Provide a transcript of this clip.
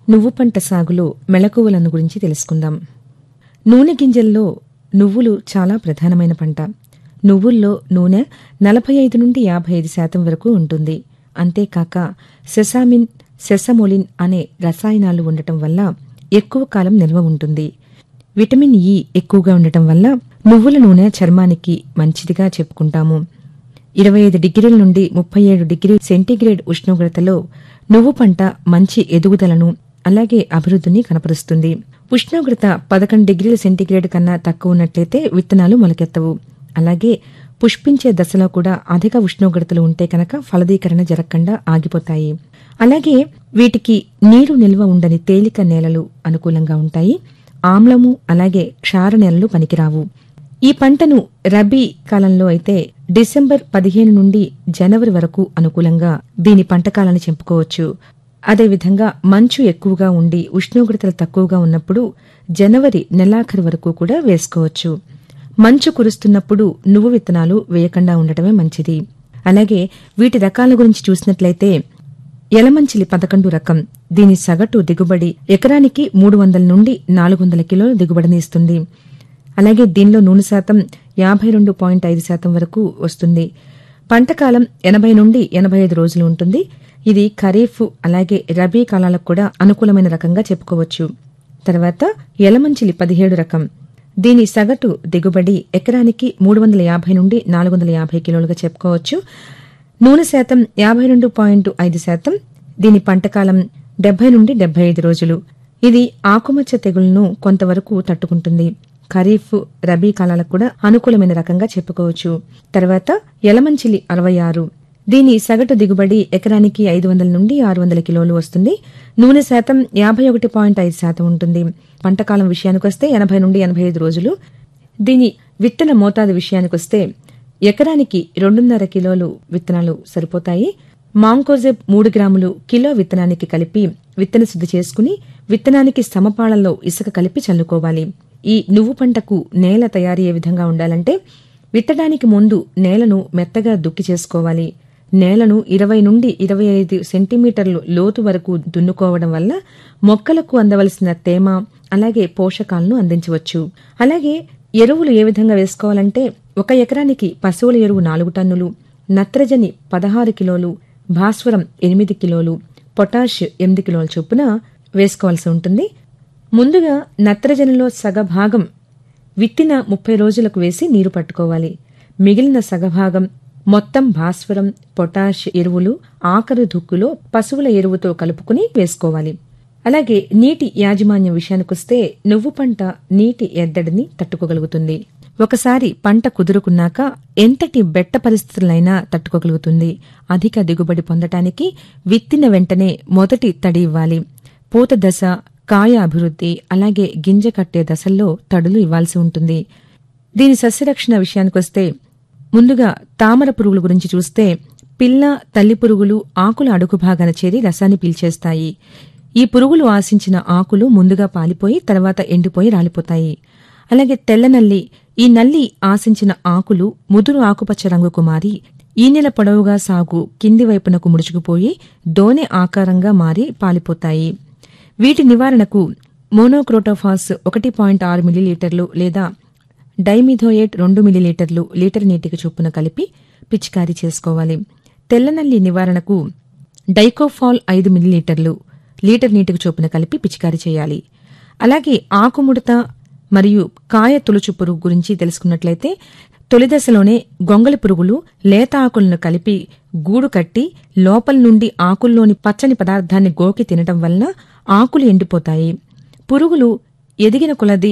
నువ్వు పంట సాగులో మెళకువలను గురించి తెలుసుకుందాం నూనె గింజల్లో నువ్వులు చాలా ప్రధానమైన పంట నువ్వుల్లో నూనె నలభై ఐదు నుండి యాభై ఐదు శాతం వరకు ఉంటుంది అంతేకాక సెసామిన్ సెసమోలిన్ అనే రసాయనాలు ఉండటం వల్ల ఎక్కువ కాలం నిల్వ ఉంటుంది విటమిన్ ఇ ఎక్కువగా ఉండటం వల్ల నువ్వుల నూనె చర్మానికి మంచిదిగా చెప్పుకుంటాము ఇరవై ఐదు డిగ్రీల నుండి ముప్పై ఏడు డిగ్రీ సెంటీగ్రేడ్ ఉష్ణోగ్రతలో నువ్వు పంట మంచి ఎదుగుదలను అలాగే అభివృద్ధిని కనపరుస్తుంది ఉష్ణోగ్రత పదకొండు డిగ్రీల సెంటీగ్రేడ్ కన్నా తక్కువ ఉన్నట్లయితే విత్తనాలు మొలకెత్తవు అలాగే పుష్పించే దశలో కూడా అధిక ఉష్ణోగ్రతలు ఉంటే కనుక ఫలదీకరణ జరగకుండా ఆగిపోతాయి అలాగే వీటికి నీరు నిల్వ ఉండని తేలిక నేలలు అనుకూలంగా ఉంటాయి ఆమ్లము అలాగే క్షార నేలలు పనికిరావు ఈ పంటను రబీ కాలంలో అయితే డిసెంబర్ పదిహేను నుండి జనవరి వరకు అనుకూలంగా దీని పంటకాలాన్ని చెప్పుకోవచ్చు అదేవిధంగా మంచు ఎక్కువగా ఉండి ఉష్ణోగ్రతలు తక్కువగా ఉన్నప్పుడు జనవరి నెలాఖరు వరకు కూడా వేసుకోవచ్చు మంచు కురుస్తున్నప్పుడు నువ్వు విత్తనాలు వేయకుండా ఉండటమే మంచిది అలాగే వీటి రకాల గురించి చూసినట్లయితే ఎలమంచిలి పదకొండు రకం దీని సగటు దిగుబడి ఎకరానికి మూడు వందల నుండి నాలుగు వందల కిలోల దిగుబడిని ఇస్తుంది అలాగే దీనిలో నూనె శాతం యాభై రెండు పాయింట్ ఐదు శాతం వరకు వస్తుంది పంటకాలం ఎనభై నుండి ఎనభై ఐదు రోజులు ఉంటుంది ఇది ఖరీఫ్ అలాగే రబీ కాలాలకు కూడా అనుకూలమైన రకంగా చెప్పుకోవచ్చు తర్వాత ఎలమంచిలి పదిహేడు రకం దీని సగటు దిగుబడి ఎకరానికి మూడు వందల యాభై నుండి నాలుగు వందల యాభై కిలోలుగా చెప్పుకోవచ్చు నూనె శాతం యాభై రెండు పాయింట్ ఐదు శాతం దీని పంటకాలం డెబ్బై నుండి డెబ్బై ఐదు రోజులు ఇది ఆకుమచ్చ తెగుళ్లను కొంతవరకు తట్టుకుంటుంది ఖరీఫ్ రబీ కాలాలకు కూడా అనుకూలమైన రకంగా చెప్పుకోవచ్చు తర్వాత ఎలమంచిలి అరవై ఆరు దీని సగటు దిగుబడి ఎకరానికి ఐదు వందల నుండి ఆరు వందల కిలోలు వస్తుంది నూనె శాతం యాభై ఒకటి పాయింట్ ఐదు శాతం ఉంటుంది పంటకాలం విషయానికొస్తే ఎనభై నుండి ఎనభై ఐదు రోజులు దీని విత్తన మోతాదు విషయానికొస్తే ఎకరానికి రెండున్నర కిలోలు విత్తనాలు సరిపోతాయి మాంకోజెబ్ మూడు గ్రాములు కిలో విత్తనానికి కలిపి విత్తన శుద్ధి చేసుకుని విత్తనానికి సమపాళల్లో ఇసుక కలిపి చల్లుకోవాలి ఈ నువ్వు పంటకు నేల తయారీ ఏ విధంగా ఉండాలంటే విత్తడానికి ముందు నేలను మెత్తగా దుక్కి చేసుకోవాలి నేలను ఇరవై నుండి ఇరవై ఐదు సెంటీమీటర్లు లోతు వరకు దున్నుకోవడం వల్ల మొక్కలకు అందవలసిన తేమ అలాగే పోషకాలను అందించవచ్చు అలాగే ఎరువులు ఏ విధంగా వేసుకోవాలంటే ఒక ఎకరానికి పశువుల ఎరువు నాలుగు టన్నులు నత్రజని పదహారు కిలోలు భాస్వరం ఎనిమిది కిలోలు పొటాష్ ఎనిమిది కిలోల చొప్పున వేసుకోవాల్సి ఉంటుంది ముందుగా నత్రజనిలో సగభాగం విత్తిన ముప్పై రోజులకు వేసి నీరు పట్టుకోవాలి మిగిలిన సగభాగం మొత్తం భాస్వరం పొటాష్ ఎరువులు ఆఖరు దుక్కులో పశువుల ఎరువుతో కలుపుకుని వేసుకోవాలి అలాగే నీటి యాజమాన్యం విషయానికొస్తే నువ్వు పంట నీటి ఎద్దడిని తట్టుకోగలుగుతుంది ఒకసారి పంట కుదురుకున్నాక ఎంతటి బెట్ట పరిస్థితులైనా తట్టుకోగలుగుతుంది అధిక దిగుబడి పొందటానికి విత్తిన వెంటనే మొదటి తడి ఇవ్వాలి పూత దశ కాయ అభివృద్ధి అలాగే గింజ కట్టే దశల్లో తడులు ఇవ్వాల్సి ఉంటుంది దీని సస్యరక్షణ విషయానికొస్తే ముందుగా తామర పురుగుల గురించి చూస్తే పిల్ల తల్లి పురుగులు ఆకుల అడుగు భాగాన చేరి రసాన్ని పీల్చేస్తాయి ఈ పురుగులు ఆశించిన ఆకులు ముందుగా పాలిపోయి తర్వాత ఎండిపోయి రాలిపోతాయి అలాగే తెల్ల నల్లి ఈ నల్లి ఆశించిన ఆకులు ముదురు ఆకుపచ్చ రంగుకు మారి ఈ నెల పొడవుగా సాగు కింది వైపునకు ముడుచుకుపోయి దోనె ఆకారంగా మారి పాలిపోతాయి వీటి నివారణకు మోనోక్రోటోఫాస్ ఒకటి పాయింట్ ఆరు మిల్లీలీటర్లు లేదా డైమిథోయేట్ రెండు మిల్లీలీటర్లు లీటర్ నీటికి చొప్పున కలిపి పిచికారీ చేసుకోవాలి తెల్లనల్లి నివారణకు డైకోఫాల్ ఐదు మిల్లీలీటర్లు లీటర్ నీటికి చొప్పున కలిపి పిచికారీ చేయాలి అలాగే ఆకుముడత మరియు కాయ తొలుచు పురుగు గురించి తెలుసుకున్నట్లయితే తొలి దశలోనే గొంగళి పురుగులు లేత ఆకులను కలిపి గూడు కట్టి లోపల నుండి ఆకుల్లోని పచ్చని పదార్థాన్ని గోకి తినటం వలన ఆకులు ఎండిపోతాయి పురుగులు ఎదిగిన కొలది